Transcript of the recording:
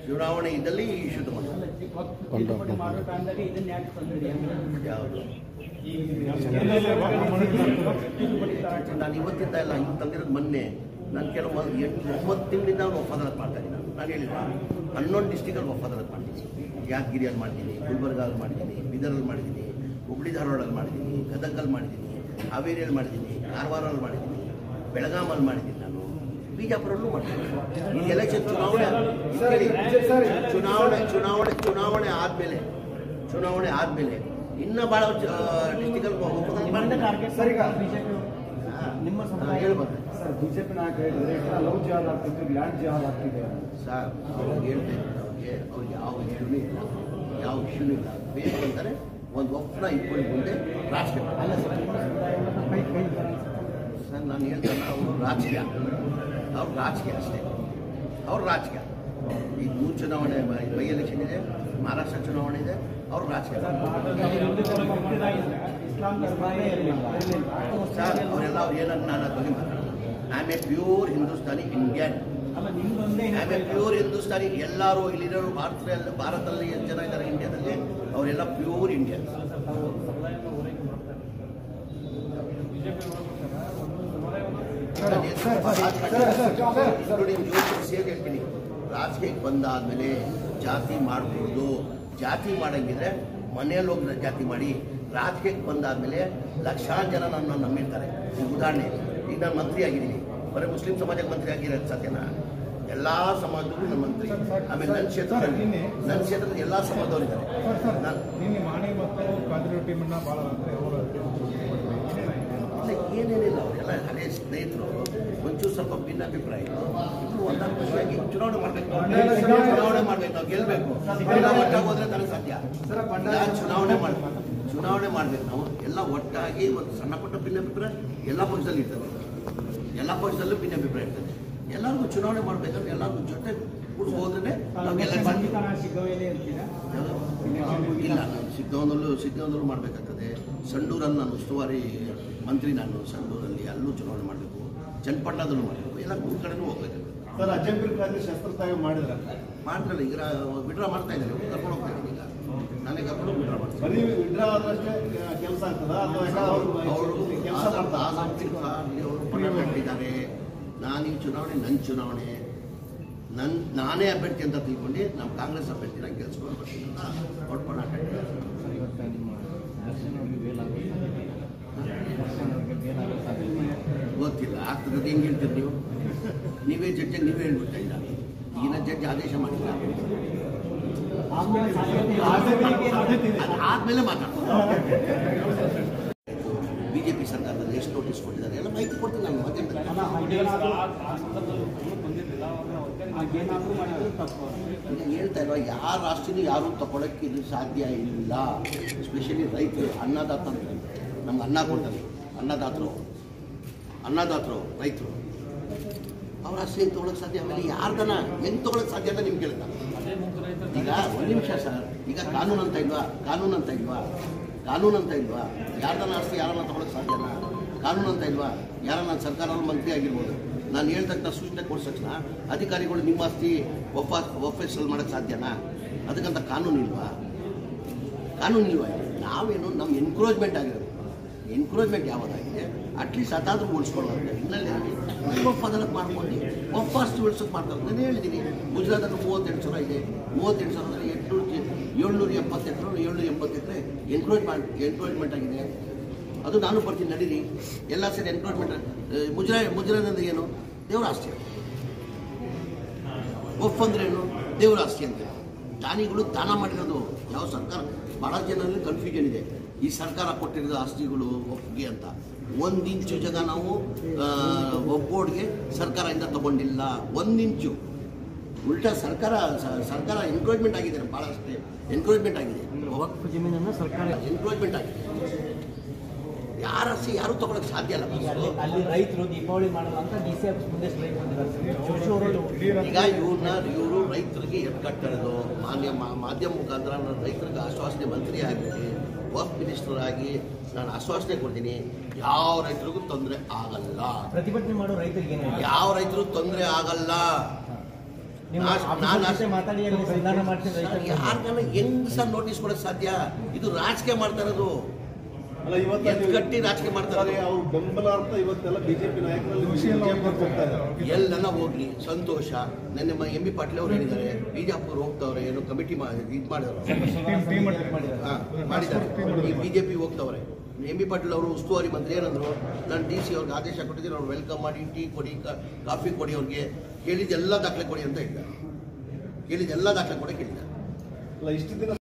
ಚುನಾವಣೆ ಇದ್ದಲ್ಲಿ ಇಶ್ಯೂ ತಗೊಂಡು ತಿದ್ದುಪಡಿ ಮಾಡೋ ಟೈಮ್ದಾಗ ಇದನ್ನ ಯಾಕೆ ತಂದಿರಿ ಯಾವುದು ತಿದ್ದುಪಡಿ ತರಾಟೆ ನಾನು ಇವತ್ತಿಂದ ಇಲ್ಲ ಈಗ ತಂದಿರೋದು ಮೊನ್ನೆ ನಾನು ಕೆಲವು ಮ- ಎಂಟು ಒಂಬತ್ತು ತಿಂಗಳಿಂದ ನಾನು ವಫಾದಾರತ್ ಮಾಡ್ತಾ ಇದ್ದೀನಿ ನಾನು ನಾನು ಹೇಳಿಲ್ಲ ಹನ್ನೊಂದು ಡಿಸ್ಟಿಕಲ್ಲಿ ವಫಾದಾರತ್ ಮಾಡ್ತೀನಿ ಯಾದಗಿರಿಯಲ್ಲಿ ಮಾಡ್ತೀನಿ ಗುಲ್ಬರ್ಗಲ್ಲಿ ಮಾಡಿದ್ದೀನಿ ಬೀದರಲ್ಲಿ ಮಾಡಿದ್ದೀನಿ ಹುಬ್ಳಿ ಧಾರವಾಡಲ್ಲಿ ಮಾಡಿದ್ದೀನಿ ಗದಗಲ್ಲಿ ಮಾಡಿದ್ದೀನಿ ಹಾವೇರಿಯಲ್ಲಿ ಮಾಡಿದ್ದೀನಿ ಕಾರವಾರಲ್ಲಿ ಮಾಡಿದ್ದೀನಿ ಬೆಳಗಾಮಲ್ಲಿ ಮಾಡಿದ್ದೀನಿ ನಾನು ಬಿಜಾಪುರಲ್ಲೂ ಮಾಡಿದ್ದೀನಿ ಈ ಎಲೆಕ್ಷನ್ ಚುನಾವಣೆ ಇಲ್ಲಿ ಕೇಳಿ, ಚುನಾವಣೆ ಚುನಾವಣೆ ಚುನಾವಣೆ ಆದಮೇಲೆ ಚುನಾವಣೆ ಆದಮೇಲೆ ಇನ್ನೂ ಭಾಳ ಡಿಸ್ಟಿಕಲ್ಲಿ ವಫಾದಾರತ್ ನಿಮ್ಮಿಂದ ಮಾಡ್ತೀನಿ ಟಾರ್ಗೆಟ್ ಸರ್, ಈಗ- ಬಿಜೆಪಿ ನಿಮ್ಮ ಹಾ, ಸಮುದಾಯ ಹೇಳ್ಬೋದು ಸರ್ ಬಿಜೆಪಿ ನಾಯಕ ಹೇಳಿದ್ರೆ ಲವ್ ಜಿಹಾದ್ ಆಗ್ತಿತ್ತು ಲ್ಯಾಂಡ್ ಜಿಹಾದ್ ಆಗ್ತಿದೆ ಸರ್ ಅವ್ರಿಗೆ ಹೇಳ್ತಾ ಇದ್ದಾರೆ ಅವ್ರಿಗೆ ಅವ್ರಿಗೆ ಯಾವ ಇಶ್ಯೂನೂ ಇಲ್ಲ ಯಾವ ಇಶ್ಯೂನೂ ಇಲ್ಲ ಬೇಕು ಅಂತಾರೆ ಒಂದು ಒಪ್ಪನ ಇಟ್ಕೊಂಡು ಮುಂದೆ ರಾಜಕೀಯ ಅಲ್ಲ ಸರ್ ನಿಮ್ಮ ಸಮುದಾಯವನ್ನು ಕೈ ಕೈ ಸರ್ ನಾನು ಹೇಳ್ತಾನೆ ಅವರು ರಾಜಕೀಯ ಅವ್ರು ರಾಜಕೀಯ ಅಷ್ಟೇ ಅವ್ರು ರಾಜಕೀಯ ಈಗ ಮೂರು ಚುನಾವಣೆ ಬೈ ಎಲೆಕ್ಷನ್ ಇದೆ ಮಹಾರಾಷ್ಟ್ರ ಚುನಾವಣೆ ಇದೆ ಅವ್ರು ರಾಜಕೀಯ ಇಸ್ಲಾಂ ಧರ್ಮನೇ ಇರಲಿಲ್ಲ ಸರ್ ಅವರೆಲ್ಲ ಅವ್ರು ಏನನ್ನ ನಾನು ಅದ್ರ ಬಗ್ಗೆ I am a pure Hindustani Indian ಅಲ್ಲ ನಿಮ್ದೊಂದೇ I am a pure Hindustani ಎಲ್ಲರೂ ಇಲ್ಲಿರೋರು ಭಾರತದಲ್ಲಿ ಭಾರತದಲ್ಲಿ ಎಷ್ಟು ಜನ ಇದ್ದಾರೆ ಇಂಡಿಯಾದಲ್ಲಿ ಅವರೆಲ್ಲ ಪ್ಯೂರ್ ಇಂಡಿಯನ್ ಇನ್ಕ್ಲೂಡಿಂಗ್ ಜೋಶಿ ಸೇರಿ ಹೇಳ್ತೀನಿ ರಾಜಕೀಯಕ್ಕೆ ಬಂದಾದ್ಮೇಲೆ ಜಾತಿ ಮಾಡ್ಕೊಡ್ದು ಜಾತಿ ಮಾಡಂಗಿದ್ರೆ ಮನೆಯಲ್ಲಿ ಹೋಗಿ ಜಾತಿ ಮಾಡಿ ರಾಜಕೀಯಕ್ಕೆ ಬಂದಾದ್ಮೇಲೆ ಲಕ್ಷಾಂತರ ಜನ ನನ್ನ ನಂಬಿರ್ತಾರೆ ಈಗ ಉದಾಹರಣೆ ಈಗ ನಾನು ಮಂತ್ರಿ ಆಗಿದ್ದೀನಿ ಬರೀ ಮುಸ್ಲಿಂ ಸಮಾಜಕ್ಕೆ ಮಂತ್ರಿ ಆಗಿರೋದು ಸತ್ಯನಾ ಎಲ್ಲ ಸಮಾಜದಲ್ಲೂ ನನ್ನ ಮಂತ್ರಿ ಆಮೇಲೆ ನನ್ನ ಕ್ಷೇತ್ರದಲ್ಲಿ ನನ್ನ ಕ್ಷೇತ್ರದ ಎಲ್ಲ ಸಮಾಜದವರು ಇದ್ದಾರೆ ನಾನು ನಿನ್ನೆ ಮಾಣಿ ಮತ್ತು ಕಾದಿರೋ ಟೀಮನ್ನ ಭಾಳ ಅಂದರೆ ಇಲ್ಲ ಏನೇನಿಲ್ಲ ಅವರೆಲ್ಲ ಹಳೆ ಸ್ನೇಹಿತರು ಒಂಚೂರು ಸ್ವಲ್ಪ ಭಿನ್ನಾಭಿಪ್ರಾಯ ಇಬ್ರು ಒಂದಾಗಿ ಖುಷಿಯಾಗಿ ಚುನಾವಣೆ ಮಾಡ್ಬೇಕು ಚುನಾವಣೆ ಮಾಡ್ಬೇಕು ನಾವು ಗೆಲ್ಬೇಕು ಎಲ್ಲ ಒಟ್ಟಾಗಿ ಹೋದ್ರೆ ನನಗೆ ಸಾಧ್ಯ ಇಲ್ಲ, ಚುನಾವಣೆ ಮಾಡ್ಬೇಕು ಚುನಾವಣೆ ಮಾಡ್ಬೇಕು ನಾವು ಎಲ್ಲ ಒಟ್ಟಾಗಿ ಒಂದು ಸಣ್ಣ ಪುಟ್ಟ ಭಿನ್ನಾಭಿಪ್ರಾಯ ಎಲ್ಲ ಪಕ್ಷದಲ್ಲಿ ಇರ್ತದೆ ಎಲ್ಲ ಪಕ್ಷದಲ್ಲೂ ಭಿನ್ನಾಭಿಪ್ರಾಯ ಇರ್ತದೆ ಎಲ್ಲರಿಗೂ ಚುನಾವಣೆ ಮಾಡ್ಬೇಕಂದ್ರೆ ಎಲ್ಲರಿಗೂ ಜೊತೆ ಕೂಡ ಹೋದ್ರೆ ನಾವು ಗೆಲ್ಲಕ್ಕೆ ಸಾಧ್ಯ. ಸಂವಿಧಾನ ಸಿಗವೇಲೆ ಅಂತೀರಾ ಇಲ್ಲ ನಾನು ಸಿದ್ದವನಲ್ಲೂ ಸಿದ್ದವನಲ್ಲೂ ಮಾಡಬೇಕಾಗ್ತದೆ ಸಂಡೂರಲ್ಲಿ ನಾನು ಉಸ್ತುವಾರಿ ಮಂತ್ರಿ ನಾನು ಸಂಡೂರಲ್ಲಿ ಅಲ್ಲೂ ಚುನಾವಣೆ ಮಾಡಬೇಕು ಚನ್ನಪಟ್ಟಣದಲ್ಲೂ ಮಾಡಬೇಕು ಎಲ್ಲ ಮೂರು ಕಡೆನೂ ಹೋಗ್ಬೇಕಾಗ್ತದೆ ಸರ್ ಅಜಂಪುರ ಕ್ರಾಂತಿ ಶಸ್ತ್ರತ್ಯಾಗ ಮಾಡಿದ್ರ ಮಾಡ್ರಲ್ಲ ಈಗ ವಿಡ್ರಾ ಮಾಡ್ತಾ ಇದ್ದಾರೆ ಕರ್ಕೊಂಡು ಹೋಗ್ತಾ ಇದ್ದೀನಿ ಈಗ ನಾನೇ ಕರ್ಕೊಂಡು ವಿಡ್ರಾ ಮಾಡ್ತೀನಿ ಬರೀ ವಿಡ್ರಾ ಆದಷ್ಟೇ ಕೆಲಸ ಆಗ್ತದ ಅಥವಾ ಅವರು ಕೆಲಸ ಮಾಡ್ತಾ ಅವರು ಪಣ ಕಟ್ಟಿದ್ದಾರೆ ನಾನೀಗ ಚುನಾವಣೆ ನನ್ನ ಚುನಾವಣೆ ನನ್ನ ನಾನೇ ಅಭ್ಯರ್ಥಿ ಅಂತ ತಿಳ್ಕೊಂಡು ನಮ್ಮ ಕಾಂಗ್ರೆಸ್ ಅಭ್ಯರ್ಥಿನ ಗೆಲ್ಸ್ಕೊಂಡು ಬರ್ತೀನಿ ಅಂತ ಅವ್ರು ಪಣ ಕಟ್ಟಿದ್ದಾರೆ ಗೊತ್ತಿಲ್ಲ ಆಗ್ತದೆ ಹೆಂಗೆ ಹೇಳ್ತೀರಿ ನೀವು ನೀವೇ ಜಡ್ಜ್ ನೀವೇ ಹೇಳ್ಬಿಡ್ತಾ ಇಲ್ಲ ಈಗಿನ ಜಡ್ಜ್ ಆದೇಶ ಮಾಡಿಲ್ಲ ಆಮೇಲೆ ಸಾಧ್ಯತೆ ಇದೆ. ಅದಾದ್ಮೇಲೆ ಮಾತಾಡ್ತೀನಿ ಬಿಜೆಪಿ ಸರ್ಕಾರದಲ್ಲಿ ಎಷ್ಟು ನೋಟಿಸ್ ಕೊಟ್ಟಿದ್ದಾರೆ ಎಲ್ಲ ಮಾಹಿತಿ ಕೊಡ್ತೀನಿ ನಾನು ಮಾಧ್ಯಮದಲ್ಲಿ ಅಲ್ಲ, ಹಾಗೇನಾದ್ರೂ ಹಾಗೇನಾದ್ರೂ ಮಾಡಿದ್ರೆ ತಪ್ಪು ಈಗ ಹೇಳ್ತಾ ಇಲ್ವಾ ಯಾರ ರಾಷ್ಟ್ರೀಯ ಯಾರು ತಗೊಳಕ್ಕೆ ಇದು ಸಾಧ್ಯ ಇಲ್ಲ ಸ್ಪೆಷಲಿ ರೈತರು ಅನ್ನದಾತ ಅಂತ ನಮ್ಗೆ ಅನ್ನ ಕೊಡ್ತಾರೆ ಅನ್ನದಾತರು ಅನ್ನದಾತರು ರೈತರು ಅವ್ರ ಆಸ್ತಿ ಹೆಂಗೆ ತೊಗೊಳಕ್ಕೆ ಸಾಧ್ಯ ಆಮೇಲೆ ಯಾರ್ದನ ಹೆಂಗೆ ತೊಗೊಳಕ್ಕೆ ಸಾಧ್ಯ ಅಂತ ನಿಮ್ಗೆ ಕೇಳ್ತಾರೆ ಈಗ ಒಂದು ನಿಮಿಷ ಸರ್ ಈಗ ಕಾನೂನು ಅಂತ ಇಲ್ವಾ ಕಾನೂನು ಅಂತ ಇಲ್ವಾ ಕಾನೂನು ಅಂತ ಇಲ್ವಾ ಯಾರ್ದನ ಆಸ್ತಿ ಯಾರನ್ನ ತಗೊಳಕ್ಕೆ ಸಾಧ್ಯನಾ ಕಾನೂನು ಅಂತ ಇಲ್ವಾ ಯಾರನ್ನ ಸರ್ಕಾರದ ಮಂತ್ರಿ ಆಗಿರ್ಬೋದು ನಾನು ಹೇಳ್ತಕ್ಕ ಸೂಚನೆ ಕೊಡಿದ ತಕ್ಷಣ ಅಧಿಕಾರಿಗಳು ನಿಮ್ಮ ಆಸ್ತಿ ಒಪ್ಪ ಒಫೀಸಲ್ಲಿ ಮಾಡೋಕ್ಕೆ ಸಾಧ್ಯನಾ ಅದಕ್ಕಂತ ಕಾನೂನು ಇಲ್ವಾ ಕಾನೂನು ಇಲ್ವಾ ನಾವೇನು ನಮ್ಮ ಎನ್ಕ್ರೋಚ್ಮೆಂಟ್ ಆಗಿರೋದು ಎನ್ಕ್ರೋಚ್ಮೆಂಟ್ ಯಾವುದಾಗಿದೆ ಅಟ್ಲೀಸ್ಟ್ ಅದಾದ್ರೂ ಉಳಿಸ್ಕೊಳ್ಳೋದು ಇನ್ನಲ್ಲಿ ಒಪ್ಪದಕ್ಕೆ ಮಾಡ್ಕೊಂಡು ಒಪ್ಪಷ್ಟು ಉಳಿಸೋಕೆ ಮಾಡ್ತಾರೆ ನಾನು ಹೇಳಿದ್ದೀನಿ ಗುಜರಾತಲ್ಲಿ ಮೂವತ್ತೆಂಟು ಸಾವಿರ ಇದೆ ಮೂವತ್ತೆಂಟು ಸಾವಿರದಲ್ಲಿ ಎಂಟುನೂರು ಏಳ್ನೂರ ಎಪ್ಪತ್ತು ಎಕರೆ ಏಳ್ನೂರ ಎಂಬತ್ತು ಎಕರೆ ಎನ್ಕ್ರೋಚ್ ಮಾಡಿ ಎನ್ಕ್ರೋಚ್ಮೆಂಟ್ ಆಗಿದೆ ಅದು ನಾನು ಬರ್ತೀನಿ ನಡೀರಿ ಎಲ್ಲ ಸೇರಿ ಎನ್ಕ್ರೋಚ್ಮೆಂಟ್ ಮುಜರಾ ಮುಜರಾತ್ ಅಂದ್ರೆ ಏನು ದೇವರ ಆಸ್ತಿ ಒಫ್ ಅಂದ್ರೆ ಏನು ದೇವರ ಆಸ್ತಿ ಅಂತ ದಾನಿಗಳು ದಾನ ಮಾಡಿರೋದು ಯಾವ ಸರ್ಕಾರ ಭಾಳ ಜನರಲ್ಲಿ ಕನ್ಫ್ಯೂಷನ್ ಇದೆ ಈ ಸರ್ಕಾರ ಕೊಟ್ಟಿರೋದು ಆಸ್ತಿಗಳು ಒಪ್ಪಿಗೆ ಅಂತ ಒಂದು ಇಂಚು ಜಾಗ ನಾವು ಒಬ್ಬೋರ್ಡ್ಗೆ ಸರ್ಕಾರದಿಂದ ತಗೊಂಡಿಲ್ಲ ಒಂದು ಇಂಚು ಉಲ್ಟಾ ಸರ್ಕಾರ ಸ- ಸರ್ಕಾರ ಎನ್ಕ್ರೋಚ್ಮೆಂಟ್ ಆಗಿದೆ ಭಾಳಷ್ಟು ಎನ್ಕ್ರೋಚ್ಮೆಂಟ್ ಆಗಿದೆ ವಕ್ಫ್ ಜಮೀನನ್ನು ಸರ್ಕಾರ ಎನ್ಕ್ರೋಚ್ಮೆಂಟ್ ಆಗಿದೆ ಯಾರ ಆಸ್ತಿ ಯಾರೂ ತಗೊಳಕ್ಕೆ ಸಾಧ್ಯ ಇಲ್ಲ ಅಲ್ಲಿ ಬಸ್ಸು. ಅಲ್ಲಿ ರೈತರು ದೀಪಾವಳಿ ಮಾಡಲ್ಲ ಅಂತ ಡಿ ಸಿ ಆಫೀಸ್ ಮುಂದೆ ಸ್ಟ್ರೈಕ್ ಮಾಡಿದ್ದಾರೆ ಜೋಶಿ ಅವರಲ್ಲಿ ಈಗ ಇವ್ರನ್ನ ಇವರು ರೈತರಿಗೆ ಎತ್ತು ಕಟ್ಟಿರೋದು ಮಾನ್ಯ ಮಾ- ಮಾಧ್ಯಮ ಮುಖಾಂತರ ನಾನು ರೈತರಿಗೆ ಆಶ್ವಾಸನೆ ಮಂತ್ರಿ ಆಗಿದ್ದೀನಿ ವರ್ಕ್ ಮಿನಿಸ್ಟರ್ ಆಗಿ ನಾನು ಆಶ್ವಾಸನೆ ಕೊಡ್ತೀನಿ ಯಾವ ರೈತರಿಗೂ ತೊಂದರೆ ಆಗಲ್ಲ ಪ್ರತಿಭಟನೆ ಮಾಡೋ ರೈತರಿಗೆ ಏನು ಹೇಳಿ ಯಾವ ರೈತರು ತೊಂದರೆ ಆಗಲ್ಲ ನೀವು ನಾ- ಆಫೀಸರ್ ನಾನು ಜೊತೆ ಮಾತಾಡಿ ಅಲ್ಲಿ ಸಂಧಾನ ಮಾಡ್ತೀನಿ ರೈತರಿಗೆ ಯಾರಿಗಾನ ಹೆಂಗ್ ಸರ್ ನೋಟಿಸ್ ಕೊಡೋಕೆ ಸಾಧ್ಯ ಇದು ರಾಜಕೀಯ ಮಾಡ್ತಾ ಇರೋದು ಅಲ್ಲ ಇವತ್ತು ಎತ್ ಕಟ್ಟಿ ರಾಜಕೀಯ ಮಾಡ್ತಾರೆ ಅವ್ರ ಬೆಂಬಲಾರ್ಥ ಇವತ್ತೆಲ್ಲ ಬಿಜೆಪಿ ನಾಯಕರಲ್ಲಿ ಬಿಜೆಪಿ ಹೋಗ್ತಾ ಇದ್ದಾರೆ ಎಲ್ಲೆಲ್ಲ ಹೋಗ್ಲಿ ಸಂತೋಷ ನನ್ನ ಎಂ ಬಿ ಪಾಟೀಲ್ ಅವ್ರು ಹೇಳಿದ್ದಾರೆ ಬಿಜಾಪುರ ಹೋಗ್ತವ್ರೆ ಏನೋ ಕಮಿಟಿ ಇದು ಮಾಡಿದ್ರು ಹಾ, ಮಾಡಿದ್ದಾರೆ ಈ ಬಿಜೆಪಿ ಹೋಗ್ತವ್ರೆ ಎಂ ಬಿ ಪಾಟೀಲ್ ಅವರು ಉಸ್ತುವಾರಿ ಮಂತ್ರಿ ಏನಂದ್ರು ನಾನು ಡಿ ಸಿ ಅವ್ರಿಗೆ ಆದೇಶ ಕೊಟ್ಟಿದ್ದೀನಿ ಅವ್ರು ವೆಲ್ಕಮ್ ಮಾಡಿ ಟೀ ಕೊಡಿ ಕ- ಕಾಫಿ ಕೊಡಿ ಅವ್ರಿಗೆ ಕೇಳಿದ್ದೆಲ್ಲ ದಾಖಲೆ ಕೊಡಿ ಅಂತ ಹೇಳಿದ್ದಾರೆ ಕೇಳಿದ್ದೆಲ್ಲ ದಾಖಲೆ ಕೊಡಿ ಕೇಳಿದ್ದಾರೆ ಅಲ್ಲ ಇಷ್ಟು ದಿನ